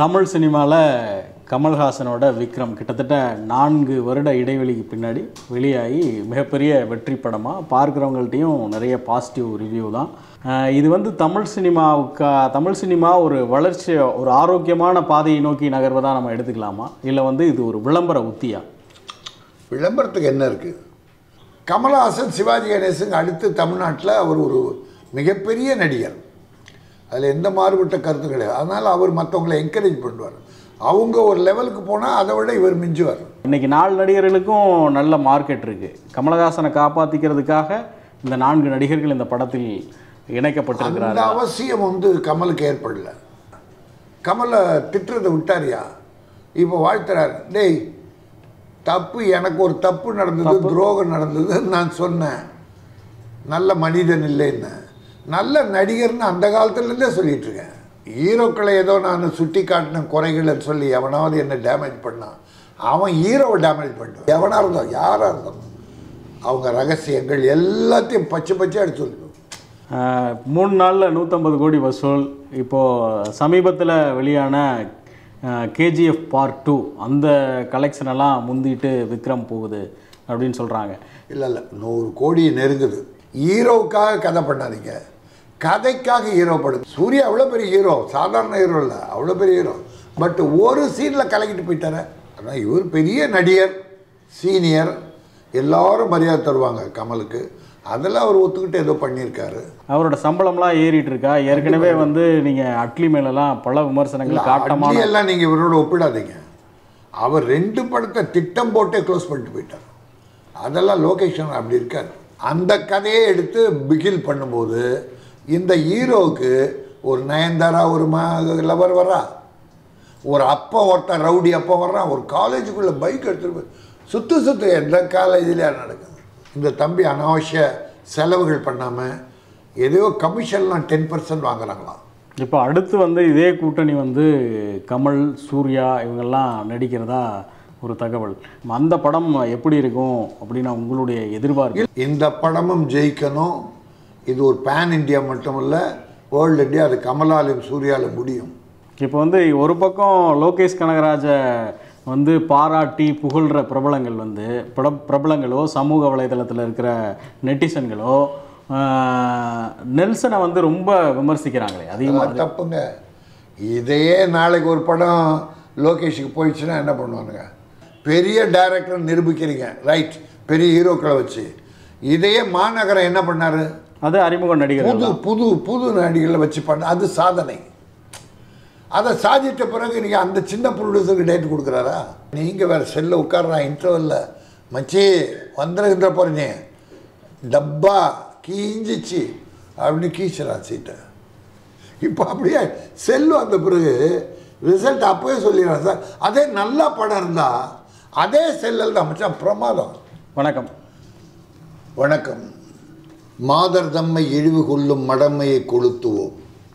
தமிழ் சினிமாவில் கமல்ஹாசனோட விக்ரம் கிட்டத்தட்ட நான்கு வருட இடைவெளிக்கு பின்னாடி வெளியாகி மிகப்பெரிய வெற்றி படமாக பார்க்குறவங்கள்ட்டையும் நிறைய பாசிட்டிவ் ரிவ்யூ தான் அஹ் இது வந்து தமிழ் சினிமாவுக்கா தமிழ் சினிமா ஒரு வளர்ச்சி ஒரு ஆரோக்கியமான பாதையை நோக்கி நகர்வதாக நம்ம எடுத்துக்கலாமா இல்லை வந்து இது ஒரு விளம்பர உத்தியா விளம்பரத்துக்கு என்ன இருக்குது கமலஹாசன் சிவாஜி கணேசன் அடுத்து தமிழ்நாட்டில் அவர் ஒரு மிகப்பெரிய நடிகர் அதில் எந்த மாறுபட்ட கருத்து கிடையாது அதனால் அவர் மற்றவங்களை என்கரேஜ் பண்ணுவார் அவங்க ஒரு லெவலுக்கு போனால் அதை விட இவர் மிஞ்சுவார் இன்னைக்கு நாலு நடிகர்களுக்கும் நல்ல மார்க்கெட் இருக்குது கமலஹாசனை காப்பாற்றிக்கிறதுக்காக இந்த நான்கு நடிகர்கள் இந்த படத்தில் அந்த இணைக்கப்பட்டிருக்கிறார்கள் அவசியம் வந்து கமலுக்கு ஏற்படல கமலை திட்டுறதை விட்டாரியா இப்போ வாழ்த்துறாரு டேய் தப்பு எனக்கு ஒரு தப்பு நடந்தது துரோகம் நடந்தது நான் சொன்னேன் நல்ல மனிதன் இல்லைன்னு நல்ல நடிகர்னு அந்த காலத்துலேருந்தே சொல்லிட்டு இருக்கேன் ஹீரோக்களை ஏதோ நான் சுட்டி காட்டின குறைகளை சொல்லி எவனாவது என்ன டேமேஜ் பண்ணான் அவன் ஹீரோவை டேமேஜ் பண்ணிட்டான் எவனாக இருந்தான் யாராக இருந்தான் அவங்க ரகசியங்கள் எல்லாத்தையும் பச்சை பச்சை அடிச்சு சொல்லிடுவோம் ஆஹ் மூணு நாளில் நூற்றம்பது கோடி வசூல் இப்போது சமீபத்தில் வெளியான கேஜிஎஃப் பார்ட் டூ அந்த கலெக்ஷன் எல்லாம் முந்திட்டு விக்ரம் போகுது அப்படின்னு சொல்கிறாங்க இல்லை இல்லை நூறு கோடி நெருங்குது ஹீரோவுக்காக கதை பண்ணாதீங்க கதைக்காக ஹீரோ படுது சூர்யா அவ்வளோ பெரிய ஹீரோ சாதாரண ஹீரோ இல்லை அவ்வளோ பெரிய ஹீரோ பட் ஒரு சீனில் கலக்கிட்டு போயிட்டாரு ஆனால் இவர் பெரிய நடிகர் சீனியர் எல்லாரும் மரியாதை தருவாங்க கமலுக்கு அதெல்லாம் அவர் ஒத்துக்கிட்டு ஏதோ பண்ணியிருக்காரு அவரோட சம்பளம்லாம் ஏறிட்டு இருக்கா ஏற்கனவே வந்து நீங்கள் அட்லி மேலெல்லாம் பல விமர்சனங்கள் காட்டமான அட்லி எல்லாம் நீங்கள் இவரோட ஒப்பிடாதீங்க அவர் ரெண்டு படத்தை திட்டம் போட்டே க்ளோஸ் பண்ணிட்டு போயிட்டார் அதெல்லாம் லொகேஷன் அப்படி இருக்காது அந்த கதையை எடுத்து பிகில் பண்ணும்போது இந்த ஹீரோவுக்கு ஒரு நயன்தாரா ஒரு ம லவர் வரா ஒரு அப்பா ஒருத்தன் ரவுடி அப்பா வர்றான் ஒரு காலேஜுக்குள்ளே பைக் எடுத்துட்டு போய் சுற்று சுற்று எந்த காலேஜ்லேயே நடக்குது இந்த தம்பி அனாவசிய செலவுகள் பண்ணாமல் எதையோ கமிஷன்லாம் டென் பர்சன்ட் வாங்குறாங்களாம் இப்போ அடுத்து வந்து இதே கூட்டணி வந்து கமல் சூர்யா இவங்கெல்லாம் நடிக்கிறதா ஒரு தகவல் அந்த படம் எப்படி இருக்கும் அப்படின்னு உங்களுடைய எதிர்பார்ப்பு இந்த படமும் ஜெயிக்கணும் இது ஒரு பேன் இந்தியா மட்டும் இல்லை வேர்ல்டு இந்தியா அது கமலாலும் சூர்யாவில் முடியும் இப்போ வந்து ஒரு பக்கம் லோகேஷ் கனகராஜ வந்து பாராட்டி புகழ்கிற பிரபலங்கள் வந்து பிரப பிரபலங்களோ சமூக வலைதளத்தில் இருக்கிற நெட்டிசன்களோ ஆஹ், நெல்சனை வந்து ரொம்ப விமர்சிக்கிறாங்களே அதிகமாக அது தப்புங்க இதையே நாளைக்கு ஒரு படம் லோகேஷுக்கு போயிடுச்சுன்னா என்ன பண்ணுவானுங்க பெரிய டைரக்டர் நிரூபிக்கிறீங்க ரைட் பெரிய ஹீரோக்களை வச்சு இதையே மாநகரம் என்ன பண்ணாரு அது அறிமுக நடிகர்கள் புது புது புது நடிகளை வச்சு பண்ண அது சாதனை அதை சாதித்த பிறகு நீங்கள் அந்த சின்ன ப்ரொடியூசருக்கு டேட் கொடுக்குறாரா நீங்கள் வேறு செல்ல உட்கார்றா இன்டர்வல்ல மச்சி வந்துருகின்ற போறீங்க டப்பா கீஞ்சிச்சு அப்படின்னு கீச்சுறான் சீட்டை இப்போ அப்படியே செல்லு வந்த பிறகு ரிசல்ட் அப்போவே சொல்லிடுறான் சார் அதே நல்ல படம் இருந்தால் அதே செல்லில் தான் மச்சான் பிரமாதம் வணக்கம் வணக்கம் மாதர் தம்மை இழிவு கொள்ளும் மடமையை கொளுத்துவோம்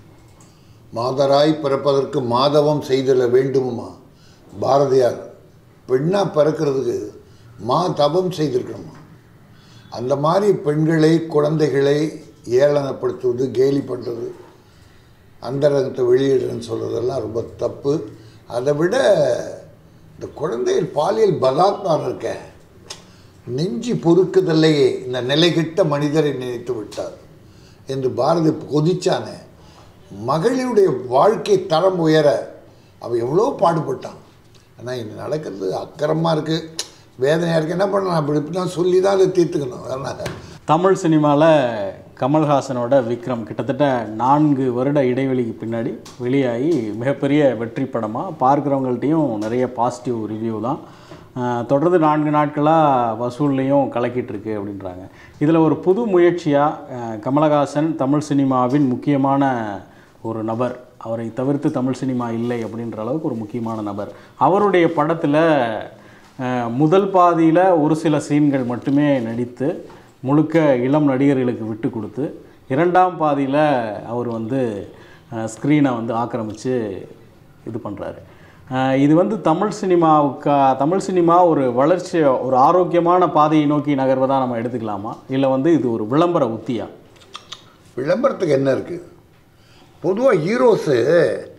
மாதராய் பிறப்பதற்கு மாதவம் செய்தல வேண்டுமா பாரதியார் பெண்ணா பிறக்கிறதுக்கு மா தவம் செய்திருக்கணுமா அந்த மாதிரி பெண்களை குழந்தைகளை ஏளனப்படுத்துவது கேலி பண்ணுறது அந்தரங்கத்தை வெளியிடுறேன்னு சொல்கிறதெல்லாம் ரொம்ப தப்பு அதை விட இந்த குழந்தைகள் பாலியல் பலாத்காரம் இருக்க நெஞ்சி பொறுக்குதல்லையே இந்த நிலைகெட்ட மனிதரை நினைத்து விட்டார் என்று பாரதி கொதிச்சானே மகளிருடைய வாழ்க்கை தரம் உயர அவன் எவ்வளோ பாடுபட்டான் ஆனால் இது நடக்கிறது அக்கறமாக இருக்குது வேதனையாக இருக்குது என்ன பண்ணலாம் அப்படி இப்படி நான் சொல்லி தான் அதை தீர்த்துக்கணும் அதனால் தமிழ் சினிமாவில் கமல்ஹாசனோட விக்ரம் கிட்டத்தட்ட நான்கு வருட இடைவெளிக்கு பின்னாடி வெளியாகி மிகப்பெரிய வெற்றி படமாக பார்க்குறவங்கள்ட்டையும் நிறைய பாசிட்டிவ் ரிவ்யூ தான் ஆஹ் தொடர்ந்து நான்கு நாட்களாக வசூல்லையும் கலக்கிட்டு இருக்கு அப்படின்றாங்க இதில் ஒரு புது முயற்சியாக கமலஹாசன் தமிழ் சினிமாவின் முக்கியமான ஒரு நபர் அவரை தவிர்த்து தமிழ் சினிமா இல்லை அப்படின்ற அளவுக்கு ஒரு முக்கியமான நபர் அவருடைய படத்தில் அஹ் முதல் பாதியில் ஒரு சில சீன்கள் மட்டுமே நடித்து முழுக்க இளம் நடிகர்களுக்கு விட்டு கொடுத்து இரண்டாம் பாதியில் அவர் வந்து ஸ்க்ரீனை வந்து ஆக்கிரமித்து இது பண்ணுறாரு இது வந்து தமிழ் சினிமாவுக்கா தமிழ் சினிமா ஒரு வளர்ச்சி ஒரு ஆரோக்கியமான பாதையை நோக்கி நகர்வதாக நம்ம எடுத்துக்கலாமா இல்லை வந்து இது ஒரு விளம்பர உத்தியா விளம்பரத்துக்கு என்ன இருக்குது பொதுவாக ஹீரோஸு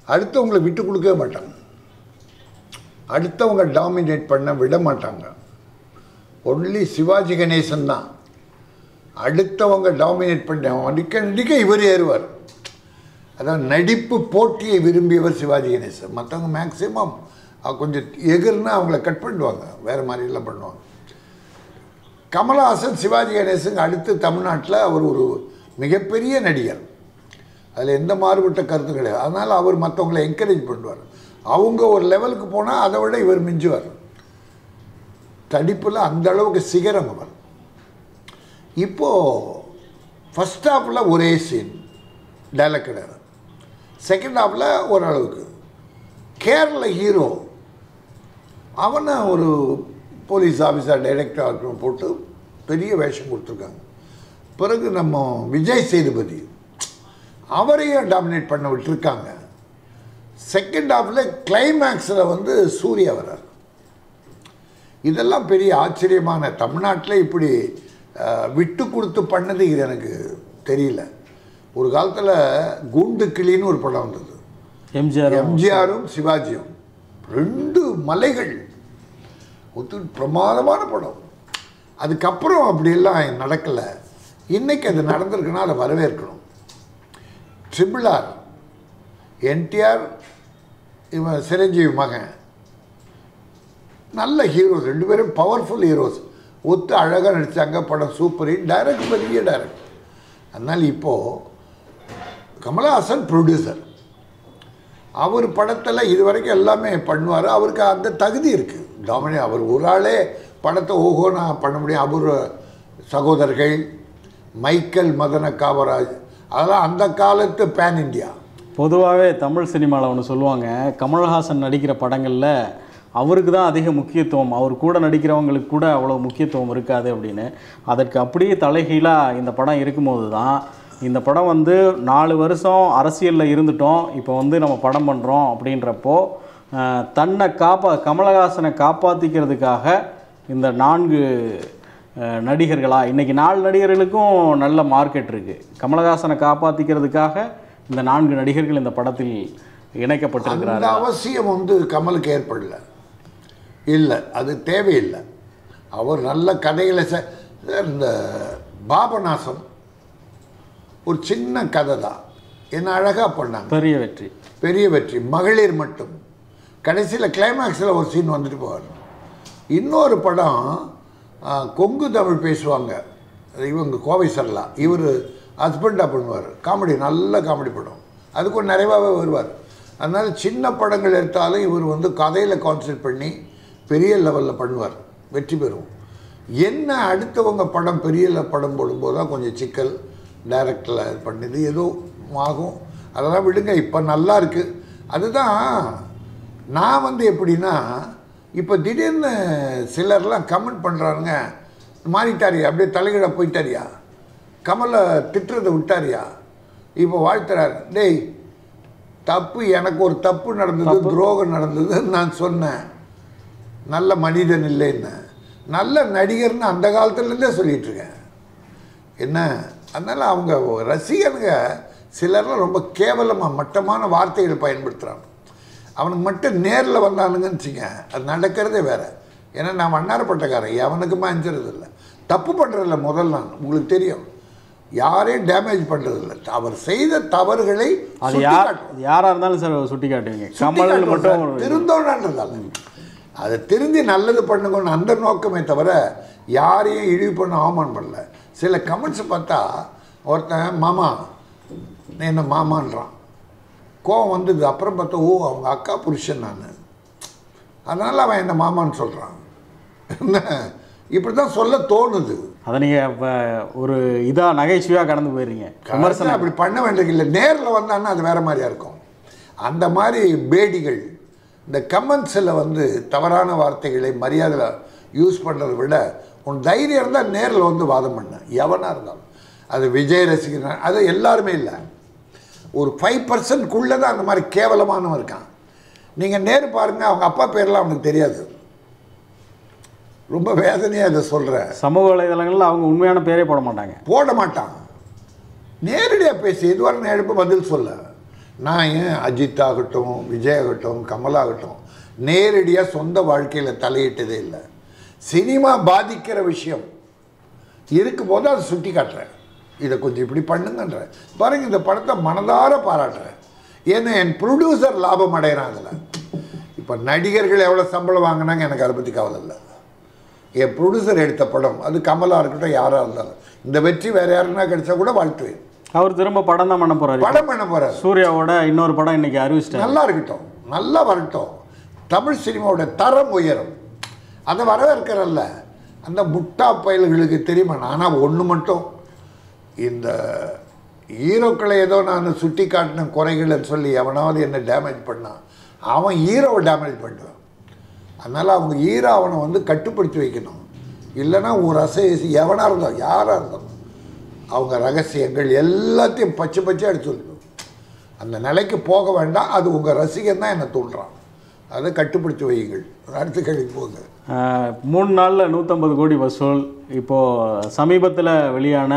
அடுத்தவங்களை விட்டு கொடுக்கவே மாட்டாங்க அடுத்தவங்க டாமினேட் பண்ண விட மாட்டாங்க ஒன்லி சிவாஜி கணேசன் தான் அடுத்தவங்க டாமினேட் பண்ண அவன் நடிக்க நடிக்க இவர் ஏறுவார் அதான் நடிப்பு போட்டியை விரும்பியவர் சிவாஜி கணேசன் மற்றவங்க மேக்சிமம் கொஞ்சம் எகிர்னா அவங்கள கட் பண்ணிடுவாங்க வேறு மாதிரிலாம் பண்ணுவாங்க கமலஹாசன் சிவாஜி கணேசன் அடுத்து தமிழ்நாட்டில் அவர் ஒரு மிகப்பெரிய நடிகர் அதில் எந்த மாறுபட்ட கருத்து கிடையாது அதனால் அவர் மற்றவங்களை என்கரேஜ் பண்ணுவார் அவங்க ஒரு லெவலுக்கு போனால் அதை விட இவர் மிஞ்சுவார் தடிப்பில் அந்த அளவுக்கு சிகரம் அவர் இப்போது ஃபஸ்ட் ஹாஃபில் ஒரே சீன் டைலாக் கிடையாது செகண்ட் ஹாஃபில் ஓரளவுக்கு கேரள ஹீரோ அவனை ஒரு போலீஸ் ஆஃபீஸர் டைரக்டர் போட்டு பெரிய வேஷம் கொடுத்துருக்காங்க பிறகு நம்ம விஜய் சேதுபதி அவரையும் டாமினேட் பண்ண விட்டுருக்காங்க செகண்ட் ஹாஃபில் கிளைமேக்ஸில் வந்து சூர்யா வரார் இதெல்லாம் பெரிய ஆச்சரியமான தமிழ்நாட்டில் இப்படி அஹ், விட்டு கொடுத்து பண்ணது இது எனக்கு தெரியல ஒரு காலத்தில் கூண்டு கிளின்னு ஒரு படம் வந்தது எம்ஜிஆர் எம்ஜிஆரும் சிவாஜியும் ரெண்டு மலைகள் ஒத்து பிரமாதமான படம் அதுக்கப்புறம் அப்படியெல்லாம் நடக்கலை இன்னைக்கு அது நடந்திருக்குன்னா அதை வரவேற்கணும் ட்ரிபிள் ஆர் என்டிஆர் இவன் சிரஞ்சீவி மகன் நல்ல ஹீரோஸ் ரெண்டு பேரும் பவர்ஃபுல் ஹீரோஸ் ஒத்து அழகாக நடித்தாங்க படம் சூப்பர் ஹிட் டைரக்ட் பெரிய டைரக்ட் அதனால் இப்போது கமலஹாசன் ப்ரொடியூசர் அவர் படத்தில் இது வரைக்கும் எல்லாமே பண்ணுவார் அவருக்கு அந்த தகுதி இருக்குது டாமினே அவர் ஒரு ஆளே படத்தை ஓஹோ நான் பண்ண முடியும் அவர் சகோதரர்கள் மைக்கேல் மதன காமராஜ் அதெல்லாம் அந்த காலத்து பேன் இந்தியா பொதுவாகவே தமிழ் சினிமாவில் ஒன்று சொல்லுவாங்க கமல்ஹாசன் நடிக்கிற படங்களில் அவருக்கு தான் அதிக முக்கியத்துவம் அவர் கூட நடிக்கிறவங்களுக்கு கூட அவ்வளோ முக்கியத்துவம் இருக்காது அப்படின்னு அதற்கு அப்படியே தலைகீழாக இந்த படம் இருக்கும்போது தான் இந்த படம் வந்து நாலு வருஷம் அரசியலில் இருந்துட்டோம் இப்போ வந்து நம்ம படம் பண்ணுறோம் அப்படின்றப்போ அஹ், தன்னை காப்பா கமலஹாசனை காப்பாற்றிக்கிறதுக்காக இந்த நான்கு அஹ், நடிகர்களா இன்றைக்கி நாலு நடிகர்களுக்கும் நல்ல மார்க்கெட் இருக்குது கமலஹாசனை காப்பாற்றிக்கிறதுக்காக இந்த நான்கு நடிகர்கள் இந்த படத்தில் அந்த இணைக்கப்பட்டிருக்கிறார்கள் அவசியம் வந்து கமலுக்கு ஏற்படல இல்லை அது தேவையில்லை அவர் நல்ல கதைகளை ச இந்த பாபநாசம் ஒரு சின்ன கதை தான் என்ன அழகாக பண்ணாங்க பெரிய வெற்றி பெரிய வெற்றி மகளிர் மட்டும் கடைசியில் கிளைமேக்ஸில் ஒரு சீன் வந்துட்டு போவார் இன்னொரு படம் ஆ, கொங்கு தமிழ் பேசுவாங்க இவங்க கோவை சரலா இவர் ஹஸ்பண்டாக பண்ணுவார் காமெடி நல்ல காமெடி படம் அதுக்கு ஒரு நிறைவாகவே வருவார் அதனால் சின்ன படங்கள் எடுத்தாலும் இவர் வந்து கதையில் கான்சன்ட்ரேட் பண்ணி பெரிய லெவலில் பண்ணுவார் வெற்றி பெறும் என்ன அடுத்தவங்க படம் பெரிய ல- படம் போடும்போது தான் கொஞ்சம் சிக்கல் டைரக்டில் பண்ணுது ஏதோ ஆகும் அதெல்லாம் விடுங்க இப்போ நல்லா இருக்குது அதுதான் நான் வந்து எப்படின்னா இப்போ திடீர்னு சிலர்லாம் கமெண்ட் பண்ணுறாங்க மாறிட்டாரியா அப்படியே தலைகீழ போயிட்டாரியா கமலை திட்டுறதை விட்டாரியா இப்போ வாழ்த்துறார் டேய் தப்பு எனக்கு ஒரு தப்பு நடந்தது துரோகம் நடந்தது நான் சொன்னேன் நல்ல மனிதன் இல்லைன்னு நல்ல நடிகர்னு அந்த காலத்துலேருந்தே சொல்லிட்டு இருக்கேன் என்ன அதனால் அவங்க ரசிகனுங்க சிலர்லாம் ரொம்ப கேவலமாக மட்டமான வார்த்தைகளை பயன்படுத்துகிறாங்க அவனுக்கு மட்டும் நேரில் வந்தானுங்கன்னு வச்சுங்க அது நடக்கிறதே வேற ஏன்னா நான் வண்ணாரப்பட்டக்காரன் எவனுக்குமே அஞ்சுறது இல்லை தப்பு பண்ணுறதில்ல முதல் நான் உங்களுக்கு தெரியும் யாரையும் டேமேஜ் பண்ணுறதில்ல அவர் செய்த தவறுகளை அது சுட்டி யார் காட்டுவோம். யாராக இருந்தாலும் சார் சுட்டி காட்டுவீங்க சுட்டி கமல் காட்டுவோம் மட்டும் சார். திருந்தோன்றதால அதை திருந்தி நல்லது பண்ணுங்கன்னு அந்த நோக்கமே தவிர யாரையும் இழிவு பண்ண அவமானம் பண்ணல சில கமெண்ட்ஸ் பார்த்தா ஒருத்தன் மாமா நீ என்ன மாமான்றான் கோவம் வந்தது அப்புறம் பார்த்தா ஓ அவங்க அக்கா புருஷன் நான் அதனால் அவன் என்ன மாமான்னு சொல்கிறான் என்ன இப்படி தான் சொல்ல தோணுது அதை நீங்கள் இப்போ ஒரு இதாக நகைச்சுவையாக கடந்து போயிடுறீங்க விமர்சனம் அப்படி பண்ண வேண்டியது இல்லை நேரில் வந்தான்னா அது வேற மாதிரியா இருக்கும் அந்த மாதிரி பேடிகள் இந்த கமெண்ட்ஸில் வந்து தவறான வார்த்தைகளை மரியாதை யூஸ் பண்ணுறதை விட உன் தைரியம் இருந்தால் நேரில் வந்து வாதம் பண்ண எவனாக இருந்தாலும் அது விஜய் ரசிகர் அது எல்லாருமே இல்லை ஒரு ஃபைவ் பர்சன்ட்குள்ளே தான் அந்த மாதிரி கேவலமானவன் இருக்கான் நீங்கள் நேரு பாருங்கள் அவங்க அப்பா பேர்லாம் அவனுக்கு தெரியாது ரொம்ப வேதனையாக அதை சொல்கிறேன் சமூக வலைதளங்களில் அவங்க உண்மையான பேரே போட மாட்டாங்க போட மாட்டான் நேரடியாக பேசி எதுவாக நான் எடுப்பு பதில் சொல்ல நான் ஏன் அஜித் ஆகட்டும் விஜய் ஆகட்டும் கமல் ஆகட்டும் நேரடியாக சொந்த வாழ்க்கையில் தலையிட்டதே இல்லை சினிமா பாதிக்கிற விஷயம் இருக்கும்போது அதை சுட்டி காட்டுறேன் இதை கொஞ்சம் இப்படி பண்ணுங்கன்றேன் பாருங்க இந்த படத்தை மனதார பாராட்டுறேன் ஏன்னா என் ப்ரொடியூசர் லாபம் அடைகிறான் அதில் இப்போ நடிகர்கள் எவ்வளோ சம்பளம் வாங்கினாங்க எனக்கு அதை பற்றி கவலை இல்லை என் ப்ரொடியூசர் எடுத்த படம் அது கமலாக இருக்கட்டும் யாராக இருந்தாலும் இந்த வெற்றி வேறு யாருன்னா கிடைச்சா கூட வாழ்த்துவேன் அவர் திரும்ப படம் தான் பண்ண போறாரு படம் பண்ண போகிறார் சூர்யாவோட இன்னொரு படம் இன்னைக்கு அறிவிச்சிட்டாரு நல்லா இருக்கட்டும் நல்லா வரட்டும் தமிழ் சினிமாவோட தரம் உயரும் அதை வரவேற்கிறல்ல அந்த முட்டா பயல்களுக்கு தெரியுமா ஆனால் ஒன்று மட்டும் இந்த ஹீரோக்களை ஏதோ நான் சுட்டி காட்டின குறைகள்னு சொல்லி எவனாவது என்ன டேமேஜ் பண்ணான் அவன் ஹீரோவை டேமேஜ் பண்ணுவான் அதனால் அவங்க ஹீரோ அவனை வந்து கட்டுப்படுத்தி வைக்கணும் இல்லைன்னா ஒரு ரச எவனாக இருந்தாலும் யாராக இருந்தாலும் அவங்க ரகசியங்கள் எல்லாத்தையும் பச்சை பச்சை அடிச்சு சொல்லணும் அந்த நிலைக்கு போக வேண்டாம் அது உங்கள் ரசிகன் தான் என்னை தூண்டுறான் அதை கட்டுப்படுத்தி வையுங்கள் அடுத்த கேள்வி போகுது ஆஹ், மூணு நாளில் நூற்றம்பது கோடி வசூல் இப்போது சமீபத்தில் வெளியான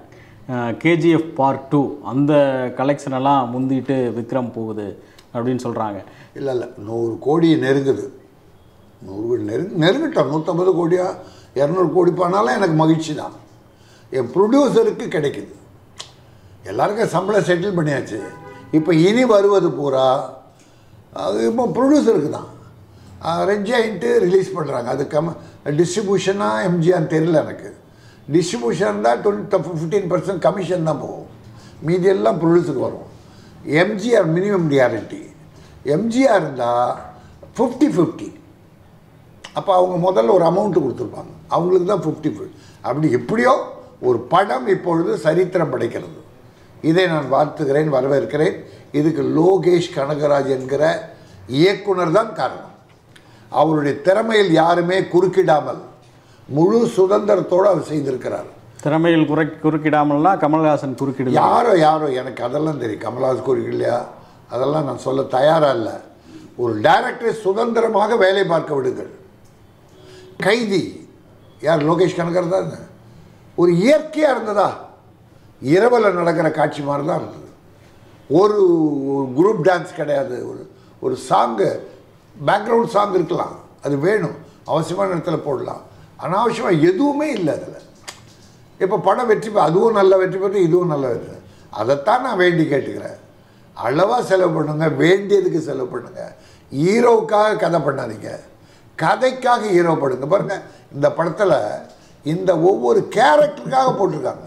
கேஜிஎஃப் பார்ட் டூ அந்த கலெக்ஷன் எல்லாம் முந்திட்டு விக்ரம் போகுது அப்படின்னு சொல்கிறாங்க இல்லை இல்லை நூறு கோடி நெருங்குது நூறு கோடி நெருங்கு நெருங்கட்டும் நூற்றம்பது கோடியா இரநூறு கோடி போனாலும் எனக்கு மகிழ்ச்சி தான் என் ப்ரொடியூசருக்கு கிடைக்குது எல்லாருக்கும் சம்பளம் செட்டில் பண்ணியாச்சு இப்போ இனி வருவது பூரா அது இப்போ ப்ரொடியூசருக்கு தான் ரெஞ்சாயின்ட்டு ரிலீஸ் பண்ணுறாங்க அது கம் டிஸ்ட்ரிபியூஷனாக எம்ஜிஆர் தெரியல எனக்கு டிஸ்ட்ரிபியூஷன் தான் டுவெண்ட்டி ஃபிஃப்டீன் பர்சன்ட் கமிஷன் தான் போகும் மீதி எல்லாம் ப்ரொடியூசருக்கு வரும் எம்ஜிஆர் மினிமம் கேரண்டி எம்ஜிஆர் இருந்தால் ஃபிஃப்டி ஃபிஃப்டி அப்போ அவங்க முதல்ல ஒரு அமௌண்ட்டு கொடுத்துருப்பாங்க அவங்களுக்கு தான் ஃபிஃப்டி அப்படி எப்படியோ ஒரு படம் இப்பொழுது சரித்திரம் படைக்கிறது இதை நான் வாழ்த்துகிறேன் வரவேற்கிறேன் இதுக்கு லோகேஷ் கனகராஜ் என்கிற இயக்குனர் தான் காரணம் அவருடைய திறமையில் யாருமே குறுக்கிடாமல் முழு சுதந்திரத்தோடு அவர் செய்திருக்கிறார் திறமையில் குறை குறுக்கிடாமல்னா கமல்ஹாசன் குறுக்கிடல யாரோ யாரோ எனக்கு அதெல்லாம் தெரியும் கமல்ஹாஸ் குறுக்கில்லையா அதெல்லாம் நான் சொல்ல தயாராக இல்லை ஒரு டைரக்டரை சுதந்திரமாக வேலை பார்க்க விடுங்கள் கைதி யார் லோகேஷ் கனகர் தான் ஒரு இயற்கையாக இருந்ததா இரவில் நடக்கிற காட்சி மாதிரி தான் இருந்தது ஒரு குரூப் டான்ஸ் கிடையாது ஒரு ஒரு சாங்கு பேக்ரவுண்ட் சாங் இருக்கலாம் அது வேணும் அவசியமான இடத்துல போடலாம் அனாவசியமாக எதுவுமே இல்லை அதில் இப்போ படம் வெற்றி பெ அதுவும் நல்ல வெற்றி பெற்று இதுவும் நல்ல வெற்றி அதைத்தான் நான் வேண்டி கேட்டுக்கிறேன் அளவாக செலவு பண்ணுங்க வேண்டியதுக்கு செலவு பண்ணுங்க ஹீரோவுக்காக கதை பண்ணாதீங்க கதைக்காக ஹீரோ படுங்க பாருங்க இந்த படத்தில் இந்த ஒவ்வொரு கேரக்டருக்காக போட்டிருக்காங்க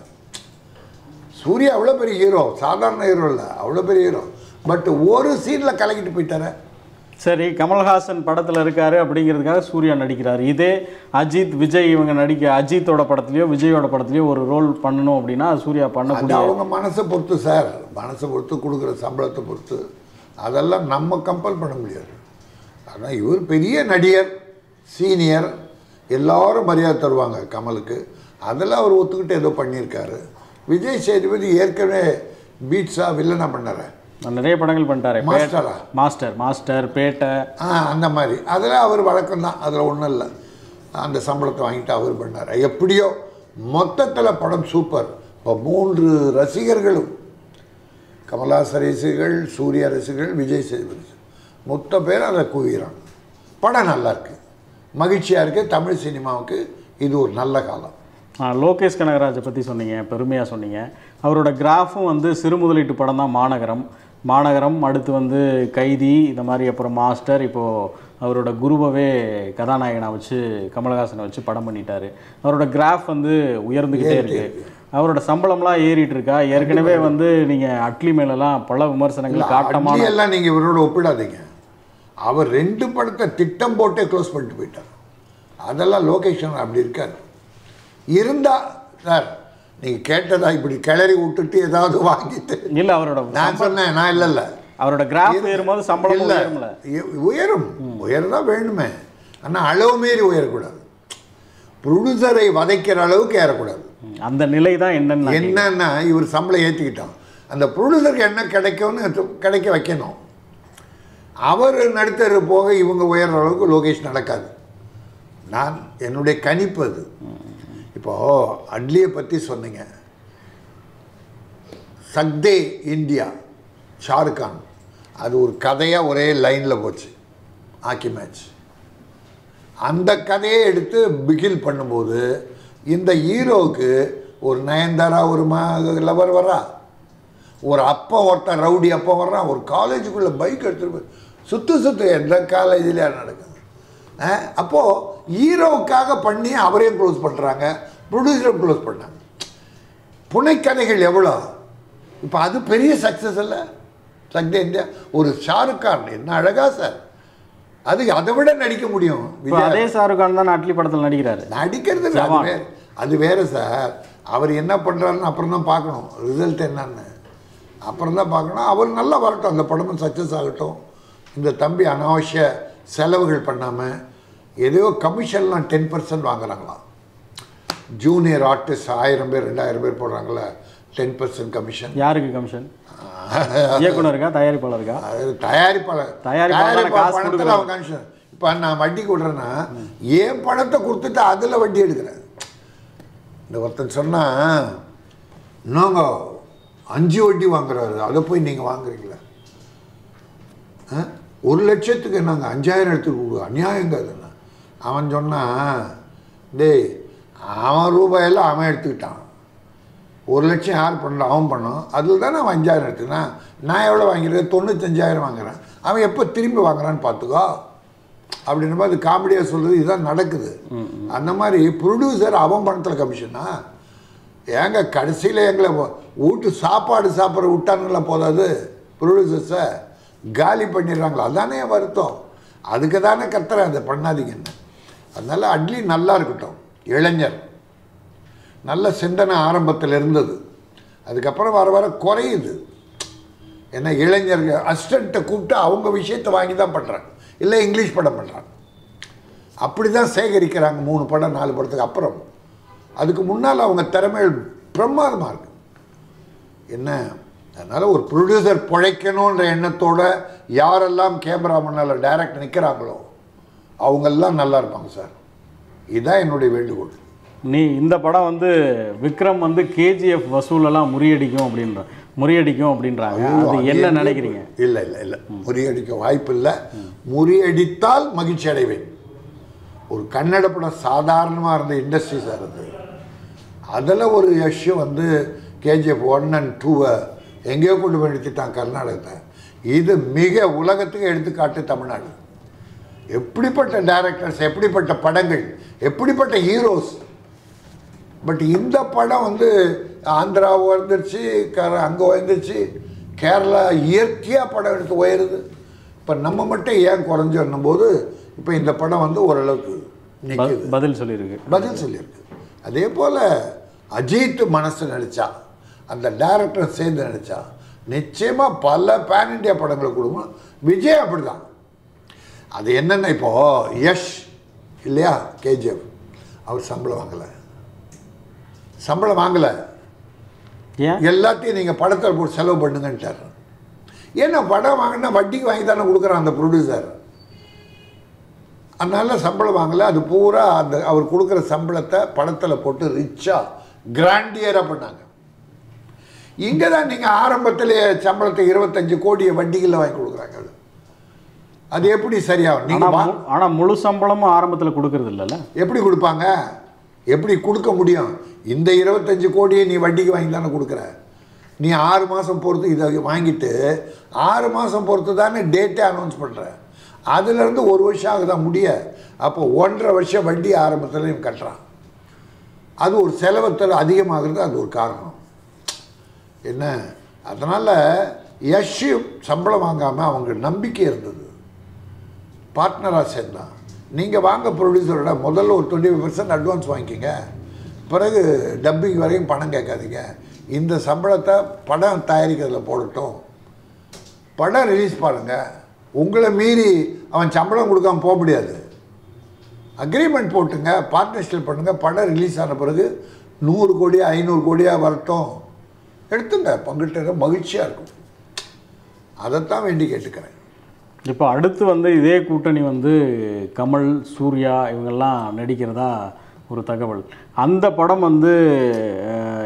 சூர்யா அவ்வளோ பெரிய ஹீரோ சாதாரண ஹீரோ இல்லை அவ்வளோ பெரிய ஹீரோ பட் ஒரு சீனில் கலக்கிட்டு போயிட்டாரே சரி கமல்ஹாசன் படத்தில் இருக்காரு அப்படிங்கிறதுக்காக சூர்யா நடிக்கிறார் இதே அஜித் விஜய் இவங்க நடிக்க அஜித்தோட படத்துலையோ விஜயோட படத்துலையோ ஒரு ரோல் பண்ணணும் அப்படின்னா சூர்யா அது பண்ணக்கூடிய அவங்க மனசை பொறுத்து சார் மனசை பொறுத்து கொடுக்குற சம்பளத்தை பொறுத்து அதெல்லாம் நம்ம கம்பல் பண்ண முடியாது ஆனால் இவர் பெரிய நடிகர் சீனியர் எல்லாரும் மரியாதை தருவாங்க கமலுக்கு அதெல்லாம் அவர் ஒத்துக்கிட்டு ஏதோ பண்ணியிருக்காரு விஜய் சேதுபதி ஏற்கனவே பீட்ஸா வில்லனா பண்ணாரு நிறைய படங்கள் பண்ணிட்டாரு பே- மாஸ்டரா மாஸ்டர் மாஸ்டர் பேட்டை ஆ அந்த மாதிரி அதில் அவர் வழக்கம் தான் அதில் ஒன்றும் இல்லை அந்த சம்பளத்தை வாங்கிட்டு அவர் பண்ணார் எப்படியோ மொத்தத்தில் படம் சூப்பர் இப்போ மூன்று ரசிகர்களும் கமல்ஹாசன் ரசிகர்கள் சூர்யா ரசிகர்கள் விஜய் சேதுபதி மொத்த பேர் அதை குவிகிறாங்க படம் நல்லா இருக்கு மகிழ்ச்சியாக இருக்குது தமிழ் சினிமாவுக்கு இது ஒரு நல்ல காலம் ஆ, லோகேஷ் கனகராஜை பற்றி சொன்னீங்க பெருமையாக சொன்னீங்க அவரோட கிராஃபும் வந்து சிறு முதலீட்டு படம் தான் மாநகரம் மாநகரம் அடுத்து வந்து கைதி இந்த மாதிரி அப்புறம் மாஸ்டர் இப்போது அவரோட குருவவே கதாநாயகனை வச்சு கமலஹாசனை வச்சு படம் பண்ணிட்டாரு அவரோட கிராஃப் வந்து உயர்ந்துக்கிட்டே இருக்கு அவரோட சம்பளம்லாம் ஏறிட்டு இருக்கா ஏற்கனவே வந்து நீங்கள் அட்லி மேலெல்லாம் பல விமர்சனங்கள் காட்டமான அட்லி எல்லாம் நீங்கள் இவரோட ஒப்பிடாதீங்க அவர் ரெண்டு படத்தை திட்டம் போட்டே க்ளோஸ் பண்ணிட்டு போயிட்டார் அதெல்லாம் லோகேஷன் அப்படி இருக்காரு இருந்தா சார் நீங்கள் கேட்டதா இப்படி கிளறி விட்டுட்டு ஏதாவது வாங்கிட்டு இல்லை அவரோட நான் சொன்னேன் நான் இல்லை இல்லை அவரோட கிராஃப் ஏறும்போது சம்பளம் இல்லை உயரும்ல உயரும் உயர்தான் வேணுமே ஆனால் அளவு மீறி உயரக்கூடாது ப்ரொடியூசரை வதைக்கிற அளவுக்கு ஏறக்கூடாது ம், அந்த நிலை தான் என்னன்னு நான் என்னன்னா இவர் சம்பளம் ஏற்றிக்கிட்டோம் அந்த ப்ரொடியூசருக்கு என்ன கிடைக்கும்னு து- கிடைக்க வைக்கணும் அவர் நடுத்தர் போக இவங்க உயர்ற அளவுக்கு லோகேஷ் நடக்காது நான் என்னுடைய கணிப்பு அது இப்போது அட்லியை பற்றி சொன்னீங்க சக்தே இந்தியா ஷாருக் கான் அது ஒரு கதையாக ஒரே லைனில் போச்சு ஹாக்கி மேட்ச் அந்த கதையை எடுத்து பிகில் பண்ணும்போது இந்த ஹீரோவுக்கு ஒரு நயன்தாரா ஒரு ம லவர் வரா ஒரு அப்பா ஒருத்தன் ரவுடி அப்பா வர்றான் ஒரு காலேஜுக்குள்ளே பைக் எடுத்துகிட்டு போய் சுற்று சுற்று எந்த காலேஜில் நடக்குது அஹ், அப்போ ஹீரோவுக்காக பண்ணி அவரையும் க்ளோஸ் பண்ணுறாங்க ப்ரொடியூசரும் க்ளோஸ் பண்ணாங்க புனைக்கதைகள் எவ்வளோ இப்போ அது பெரிய சக்ஸஸ் இல்லை சக்தி இந்தியா ஒரு ஷாருக் கான் என்ன அழகா சார் அது அதை விட நடிக்க முடியும் இப்போ விஜய் அதே ஷாருக் கான் தான் அட்லி படத்தில் நடிக்கிறாரு நடிக்கிறது இல்ல, அது ஜவான். வேற அது வேற சார் அவர் என்ன பண்ணுறாருன்னு அப்புறம் தான் பார்க்கணும் ரிசல்ட் என்னன்னு அப்புறம் தான் பார்க்கணும் அவர் நல்லா வரட்டும் அந்த படமும் சக்ஸஸ் ஆகட்டும் இந்த தம்பி அனாவசிய செலவுகள் பண்ணாமல் ஏதோ கமிஷன்லாம் டென் பர்சன்ட் வாங்குறாங்களாம் ஜூனியர் ஆர்டிஸ்ட் ஆயிரம் பேர் ரெண்டாயிரம் பேர் போடுறாங்களே டென் பர்சன்ட் கமிஷன் யாருக்கு கமிஷன் இயக்குனருக்கா தயாரிப்பாளருக்கா அது தயாரிப்பாளர் தயாரிப்பாளர் தயாரிப்பாளர் காசு பணத்தில் கொடுக்குறாரு. அவன் கமிஷன் இப்போ நான் வட்டி கொடுறேன்னா என் பணத்தை கொடுத்துட்டு அதில் வட்டி எடுக்கிறேன் இந்த ஒருத்தன் சொன்னால் என்னங்க அஞ்சு வட்டி வாங்குறாரு அதை போய் நீங்கள் வாங்குறீங்களா ஆ? ஒரு லட்சத்துக்கு என்னங்க அஞ்சாயிரம் எடுத்துட்டு கொடு அநியாயங்க அதுன்னா அவன் சொன்னான் டேய் அவன் ரூபாயெல்லாம் அவன் எடுத்துக்கிட்டான் ஒரு லட்சம் யார் பண்ணல அவன் பண்ணோம் அதில் தானே அவன் அஞ்சாயிரம் எடுத்துக்கினான் நான் எவ்வளோ வாங்கியிருக்கேன் தொண்ணூத்தஞ்சாயிரம் வாங்குறேன் அவன் எப்போ திரும்பி வாங்குறான்னு பார்த்துக்கோ அப்படின்ற மாதிரி காமெடியாக சொல்கிறது இதுதான் நடக்குது அந்த மாதிரி ப்ரொடியூசர் அவன் பணத்தில் கமிஷனா ஏங்க கடைசியில் எங்களை வ- வீட்டு சாப்பாடு சாப்பிட்ற விட்டானுங்களா போதாது ப்ரொடியூசர்ஸை காலி பண்ணிடுறாங்களா அதானே என் வருத்தம் அதுக்கு தானே கத்துறேன் அதை பண்ணாதீங்கன்னு அதனால் அட்லி நல்லா இருக்கட்டும் இளைஞர் நல்ல சிந்தனை ஆரம்பத்தில் இருந்தது அதுக்கப்புறம் வர வர குறையுது ஏன்னா இளைஞர்கள் அசிஸ்டண்ட்டை கூப்பிட்டு அவங்க விஷயத்தை வாங்கி தான் பண்ணுறாங்க இல்லை இங்கிலீஷ் படம் பண்ணுறாங்க அப்படி தான் சேகரிக்கிறாங்க மூணு படம் நாலு படத்துக்கு அப்புறம் அதுக்கு முன்னால் அவங்க திறமைகள் பிரமாதமாக இருக்கு என்ன அதனால் ஒரு ப்ரொடியூசர் பிழைக்கணுன்ற எண்ணத்தோட யாரெல்லாம் கேமரா முன்னால் டைரக்ட் நிற்கிறாங்களோ அவங்கெல்லாம் நல்லா இருப்பாங்க சார் இதுதான் என்னுடைய வேண்டுகோள் நீ இந்த படம் வந்து விக்ரம் வந்து கேஜிஎஃப் வசூலெல்லாம் முறியடிக்கும் அப்படின்ற முறியடிக்கும் அப்படின்றாங்க அது என்ன நினைக்கிறீங்க இல்லை இல்லை இல்லை முறியடிக்க வாய்ப்பு இல்லை முறியடித்தால் மகிழ்ச்சி அடைவேன் ஒரு கன்னட படம் சாதாரணமாக இருந்த இண்டஸ்ட்ரி சார் அது அதில் ஒரு யஷ் வந்து கேஜிஎஃப் ஒன் அண்ட் டூவை எங்கேயோ கொண்டு போய் நிறுத்திட்டான் கர்நாடகத்தை இது மிக உலகத்துக்கு எடுத்துக்காட்டு தமிழ்நாடு எப்படிப்பட்ட டைரக்டர்ஸ் எப்படிப்பட்ட படங்கள் எப்படிப்பட்ட ஹீரோஸ் பட் இந்த படம் வந்து ஆந்திரா வந்துருச்சு கர அங்கே வந்துருச்சு கேரளா இயற்கையாக படம் எடுத்து உயருது இப்போ நம்ம மட்டும் ஏன் குறைஞ்சோன்னும் போது இப்போ இந்த படம் வந்து ஓரளவுக்கு ப- நிற்குது பதில் சொல்லியிருக்கு பதில் சொல்லியிருக்கு அதே போல் அஜித் மனசு நடித்தா அந்த டைரக்டர் சேர்ந்து நடித்தா நிச்சயமாக பல பேன் இண்டியா படங்களை கொடுக்கும் விஜய் அப்படிதான் அது என்னென்ன இப்போ யஷ் இல்லையா கேஜிஎஃப் அவர் சம்பளம் வாங்கலை சம்பளம் வாங்கலை ஏன் எல்லாத்தையும் நீங்கள் படத்தில் போட்டு செலவு பண்ணுங்கன்ட்டார் ஏன்னா படம் வாங்கினா வட்டிக்கு வாங்கி தானே கொடுக்குறான் அந்த ப்ரொடியூசர் அதனால சம்பளம் வாங்கலை அது பூரா அந்த அவர் கொடுக்குற சம்பளத்தை படத்தில் போட்டு ரிச்சாக கிராண்டியராக பண்ணாங்க இங்கே தான் நீங்கள் ஆரம்பத்திலே சம்பளத்தை இருபத்தஞ்சு கோடியை வட்டிகளில் வாங்கி கொடுக்குறாங்க அது. அது எப்படி சரியாகும் ஆனா நீங்கள் மு- ஆனா முழு சம்பளமும் ஆரம்பத்துல கொடுக்கறது இல்லைல்ல எப்படி கொடுப்பாங்க எப்படி கொடுக்க முடியும் இந்த இருபத்தஞ்சு கோடியை நீ வட்டிக்கு வாங்கி தானே கொடுக்குற நீ ஆறு மாதம் பொறுத்து இதை வாங்கிட்டு ஆறு மாதம் பொறுத்து தானே டேட்டே அனௌன்ஸ் பண்ணுற அதுலேருந்து ஒரு வருஷம் ஆகுதான் முடிய அப்போ ஒன்றரை வருஷம் வட்டி ஆரம்பத்தில் இவன் கட்டுறான் அது ஒரு செலவத்தில் அதிகமாகிறது அது ஒரு காரணம் என்ன அதனால் யஷ் சம்பளம் வாங்காமல் அவங்க நம்பிக்கை இருந்தது பார்ட்னராக சேர்ந்தான் நீங்கள் வாங்க ப்ரொடியூசரோட முதல்ல ஒரு டுவெண்ட்டி ஃபைவ் பர்சன்ட் அட்வான்ஸ் வாங்கிக்கோங்க பிறகு டப்பிங் வரையும் பணம் கேட்காதீங்க இந்த சம்பளத்தை படம் தயாரிக்கிறதுல போடட்டும் படம் ரிலீஸ் பாருங்க உங்களை மீறி அவன் சம்பளம் கொடுக்காம போக முடியாது அக்ரிமெண்ட் போட்டுங்க பார்ட்னர்ஷிப் பண்ணுங்க படம் ரிலீஸ் ஆன பிறகு நூறு கோடியா ஐநூறு கோடியாக வரட்டும் எடுத்துங்க பங்கிட்டு மகிழ்ச்சியாக இருக்கும் அதைத்தான் வேண்டி கேட்டுக்கிறேன் இப்போ அடுத்து வந்து இதே கூட்டணி வந்து கமல் சூர்யா இவங்கெல்லாம் நடிக்கிறதா ஒரு தகவல் அந்த படம் வந்து அஹ்,